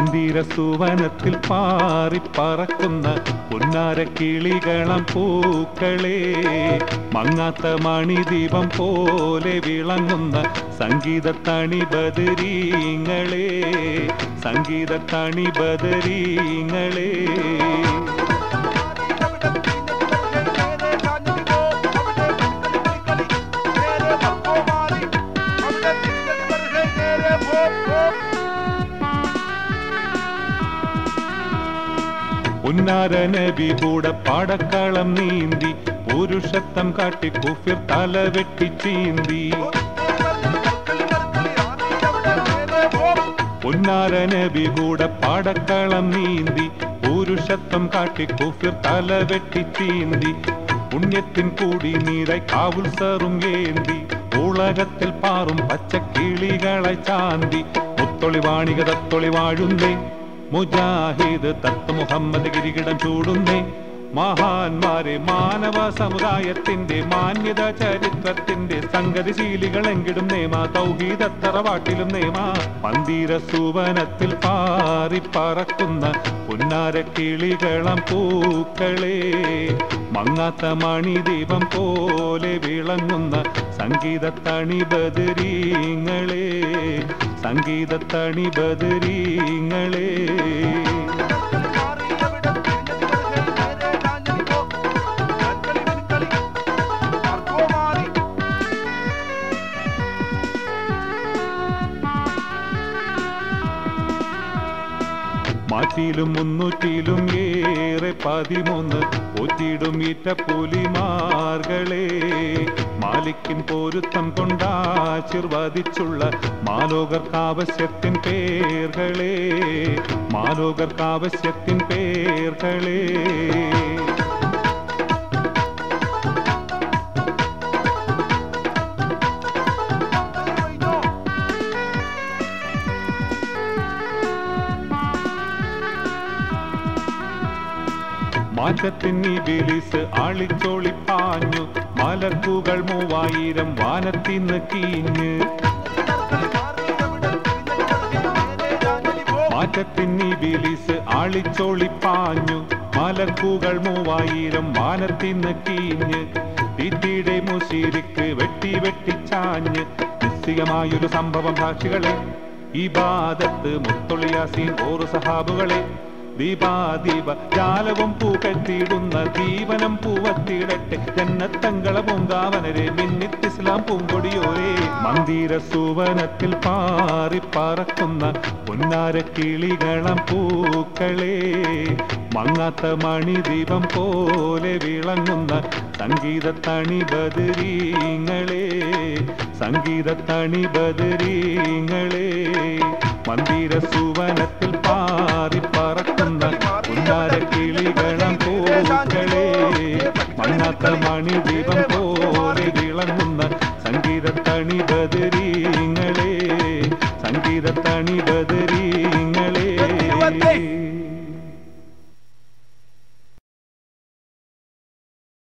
മന്ദിര സുവനത്തിൽ പാറിപ്പറക്കുന്ന പുന്നാര കിളികളം പൂക്കളെ മങ്ങാത്ത മണിദീപം പോലെ വിളങ്ങുന്ന സംഗീത തണിബദരീങ്ങളെ സംഗീത തണിബദരീങ്ങളെ ഉന്നാര നബി കൂടെ പാടക്കളം നീന്തി പുരുഷത്വം കാട്ടി കുഫിർ തല വെട്ടി ചീന്തി ഉന്നാര നബി കൂടെ പാടക്കളം നീന്തി പുരുഷത്വം കാട്ടി കുഫിർ തല വെട്ടി ചീന്തി പുണ്യത്തിൻ കൂടി നീരായി കാവുത്സറും ഏന്തി ഉളകത്തിൽ പാറും പച്ചക്കിളികളെ ചാന്തി മുത്തൊളി വാണിക തത്തൊളി വാഴുന്നേ മുജാഹിദ് തത്ത് മുഹമ്മദ് കിരീടം ചൂടുന്നേ മഹാന്മാരെ മാനവ സമുദായത്തിന്റെ മാന്യത ചരിത്രത്തിന്റെ സംഗതിശീലികളെങ്കിലും നേമ തൗഹീദത്തറവാട്ടിലും നേമ മന്ദിര സുവനത്തിൽ പാറിപ്പറക്കുന്ന പുന്നാര കിളികളം പൂക്കളെ മങ്ങാത്ത മണിദീപം പോലെ വിളങ്ങുന്ന സംഗീത തണിബദരീങ്ങളെ സംഗീത തണിബദരീങ്ങളെ മാറ്റിയിലും മുന്നൂറ്റിയിലും ഏറെ പതിമൂന്ന് ഒറ്റിയിടും ഈറ്റ പുലിമാർകളെ മാലിക്കിൻ പൊരുത്തം കൊണ്ടാശീർവദിച്ചുള്ള മാലോകർക്കാവശ്യത്തിൻ പേർകളെ മാലോകർക്കാവശ്യത്തിൻ പേർകളെ മാറ്റത്തിൻ ബിലിസ് ആളിച്ചോളിപ്പാഞ്ഞു മലക്കുകൾ മൂവായിരം വാനത്തിന്ന് കീഞ്ഞ് മാറ്റത്തിൻ ബിലിസ് ആളിച്ചോളിപ്പാഞ്ഞു മലക്കുകൾ മൂവായിരം വാനത്തിന്ന് കീഞ്ഞ് തീറ്റിയുടെ മുശീരിക്ക് വെട്ടി വെട്ടിച്ചാഞ്ഞ് നിശ്ചയമായൊരു സംഭവം സാക്ഷികളെ ഈ ബാധത്ത് മുത്തൊളിയാസീൻ ഓറ് സഹാബുകളെ ദീപാദീപ ജാലവും പൂക്കത്തിയിടുന്ന ദീപനം പൂവത്തിയിടട്ടെ ജന്നത്തങ്കള പൂങ്കാവനരെ മിന്നിത്തിസ്ലാം പൂങ്കൊടിയോരേ മന്ദിര സുവനത്തിൽ പാറിപ്പറക്കുന്ന പൊന്നാര കിളികളം പൂക്കളെ മങ്ങാത്ത മണിദീപം പോലെ വിളങ്ങുന്ന സംഗീത തണിബദരീങ്ങളെ സംഗീത തണിബദരീങ്ങളെ മന്ദിര സുവനത്തിൽ പാറിപ്പറക്കുന്ന ഉന്നാര കിളികളം പൂക്കളെ മങ്ങാത്ത മണിദീപം പോലെ വിളങ്ങുന്ന സംഗീത തണിബദരി